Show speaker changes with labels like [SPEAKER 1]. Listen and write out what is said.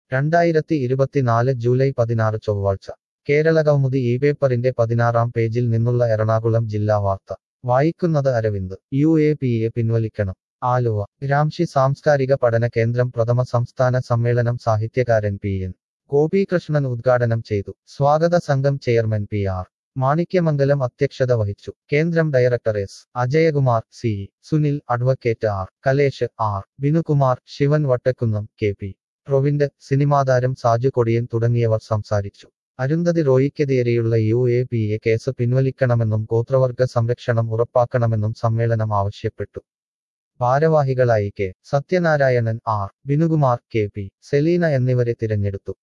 [SPEAKER 1] രണ്ടായിരത്തി ഇരുപത്തിനാല് ജൂലൈ പതിനാറ് ചൊവ്വാഴ്ച കേരളകൗമുദി ഈ പേപ്പറിന്റെ പതിനാറാം പേജിൽ നിന്നുള്ള എറണാകുളം ജില്ലാ വാർത്ത വായിക്കുന്നത് Aravind U A P A പിൻവലിക്കണം ആലുവ ഗ്രാംഷി സാംസ്കാരിക പഠന കേന്ദ്രം പ്രഥമ സംസ്ഥാന സമ്മേളനം സാഹിത്യകാരൻ പി എൻ ഗോപീകൃഷ്ണൻ ഉദ്ഘാടനം ചെയ്തു സ്വാഗത സംഘം ചെയർമാൻ പി ആർ മാണിക്യമംഗലം അധ്യക്ഷത വഹിച്ചു കേന്ദ്രം director S Ajayakumar C Sunil advocate R Kalesh R Binukumar Shivan Vattakkunnam K P പ്രൊവിന്റ് സിനിമാതാരം സാജു കൊടിയൻ തുടങ്ങിയവർ സംസാരിച്ചു അരുന്ധതി റോയിക്കെതിരെയുള്ള U A P A case പിൻവലിക്കണമെന്നും ഗോത്രവർഗ സംരക്ഷണം ഉറപ്പാക്കണമെന്നും സമ്മേളനം ആവശ്യപ്പെട്ടു ഭാരവാഹികളായി K Sathyanarayanan R Binukumar K P Seleena എന്നിവരെ തിരഞ്ഞെടുത്തു